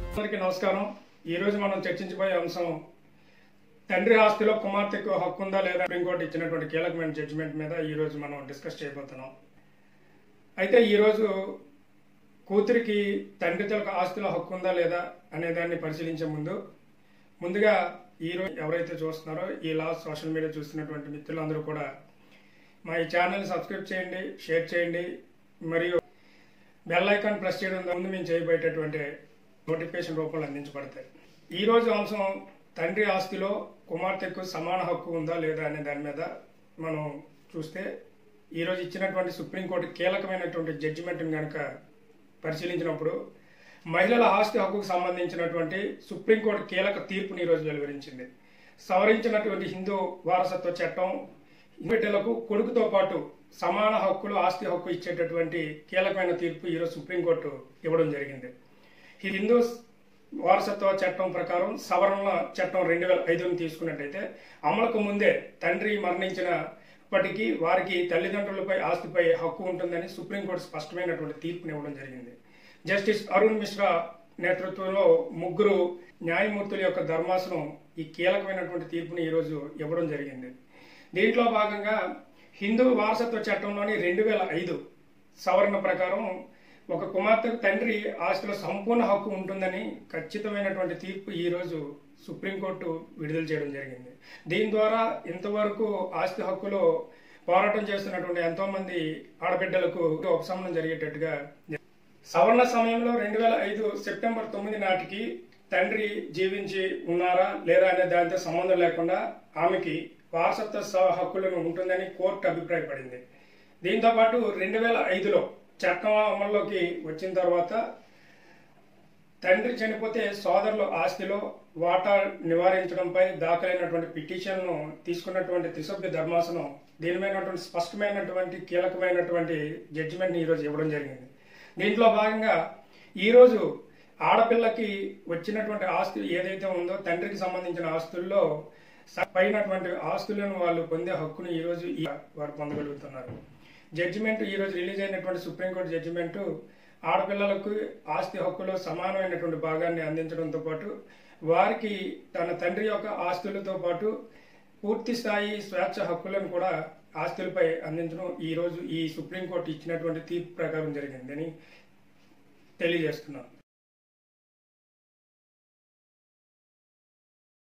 అందరికీ నమస్కారం ఈ రోజు మనం చర్చించబోయే అంశం తండ్రి ఆస్తిలో కుమార్తెకు హక్కు ఉందా లేదా సుప్రీంకోర్టు ఇచ్చినటువంటి కీలకమైన జడ్జిమెంట్ మీద ఈ రోజు మనం డిస్కస్ చేయబోతున్నాం అయితే ఈ రోజు కూతురికి తండ్రి తలకు ఆస్తిలో హక్కు ఉందా లేదా అనే దాన్ని పరిశీలించే ముందు ముందుగా ఈ రోజు ఎవరైతే చూస్తున్నారో ఈ లా సోషల్ మీడియా చూస్తున్నటువంటి మిత్రులందరూ కూడా మా ఈ ఛానల్ సబ్స్క్రైబ్ చేయండి షేర్ చేయండి మరియు బెల్ ఐకాన్ ప్రెస్ చేయడం ద్వారా ముందు మేము చేయబోయేటటువంటి నోటిఫికేషన్ రూపంలో అందించబడతాయి ఈ రోజు అంశం తండ్రి ఆస్తిలో కుమార్తెకు సమాన హక్కు ఉందా లేదా అనే దాని మీద మనం చూస్తే ఈ రోజు ఇచ్చినటువంటి సుప్రీంకోర్టు కీలకమైనటువంటి జడ్జిమెంట్ని కనుక పరిశీలించినప్పుడు మహిళల ఆస్తి హక్కుకు సంబంధించినటువంటి సుప్రీంకోర్టు కీలక తీర్పుని ఈరోజు వెలువరించింది సవరించినటువంటి హిందూ వారసత్వ చట్టం బిడ్డలకు కొడుకుతో పాటు సమాన హక్కులు ఆస్తి హక్కు ఇచ్చేటటువంటి కీలకమైన తీర్పు ఈరోజు సుప్రీంకోర్టు ఇవ్వడం జరిగింది ఈ హిందూ వారసత్వ చట్టం ప్రకారం సవరణ చట్టం రెండు వేల ఐదును తీసుకున్నట్టయితే అమలుకు ముందే తండ్రి మరణించినప్పటికీ వారికి తల్లిదండ్రులపై ఆస్తిపై హక్కు ఉంటుందని సుప్రీంకోర్టు స్పష్టమైనటువంటి తీర్పుని ఇవ్వడం జరిగింది జస్టిస్ అరుణ్ మిశ్రా నేతృత్వంలో ముగ్గురు న్యాయమూర్తుల యొక్క ధర్మాసనం ఈ కీలకమైనటువంటి తీర్పుని ఈరోజు ఇవ్వడం జరిగింది దీంట్లో భాగంగా హిందూ వారసత్వ చట్టంలోని రెండు వేల ఐదు సవరణ ప్రకారం ఒక కుమార్తెకు తండ్రి ఆస్తిలో సంపూర్ణ హక్కు ఉంటుందని ఖచ్చితమైనటువంటి తీర్పు ఈ రోజు సుప్రీంకోర్టు విడుదల చేయడం జరిగింది దీని ద్వారా ఇంతవరకు ఆస్తి హక్కులో పోరాటం చేస్తున్నటువంటి ఎంతో మంది ఆడబిడ్డలకు ఉపశమనం జరిగేటట్టుగా సవరణ సమయంలో రెండు వేల ఐదు సెప్టెంబర్ తొమ్మిది నాటికి తండ్రి జీవించి ఉన్నారా లేదా అనే దానితో సంబంధం లేకుండా ఆమెకి వారసత్వ స- హక్కులను ఉంటుందని కోర్టు అభిప్రాయపడింది దీంతో పాటు రెండు వేల ఐదులో చట్టం అమల్లోకి వచ్చిన తర్వాత తండ్రి చనిపోతే సోదరుల ఆస్తిలో వాటా నివారించడంపై దాఖలైనటువంటి పిటిషన్ను తీసుకున్నటువంటి త్రిసభ్య ధర్మాసనం దీనిమైనటువంటి స్పష్టమైనటువంటి కీలకమైనటువంటి జడ్జిమెంట్ని ఈరోజు ఇవ్వడం జరిగింది దీంట్లో భాగంగా ఈరోజు ఆడపిల్లకి వచ్చినటువంటి ఆస్తి ఏదైతే ఉందో తండ్రికి సంబంధించిన ఆస్తుల్లో స- పైనటువంటి ఆస్తులను వాళ్ళు పొందే హక్కును ఈ రోజు ఈ- వారు పొందగలుగుతున్నారు జడ్జిమెంట్ ఈ రోజు రిలీజ్ అయినటువంటి సుప్రీంకోర్టు జడ్జిమెంట్ ఆడపిల్లలకు ఆస్తి హక్కులో సమానమైనటువంటి భాగాన్ని అందించడంతో పాటు వారికి తన తండ్రి యొక్క ఆస్తులతో పాటు పూర్తి స్థాయి స్వేచ్ఛ హక్కులను కూడా ఆస్తులపై అందించడం ఈ రోజు ఈ సుప్రీంకోర్టు ఇచ్చినటువంటి తీర్పు ప్రకారం జరిగిందని తెలియజేస్తున్నాను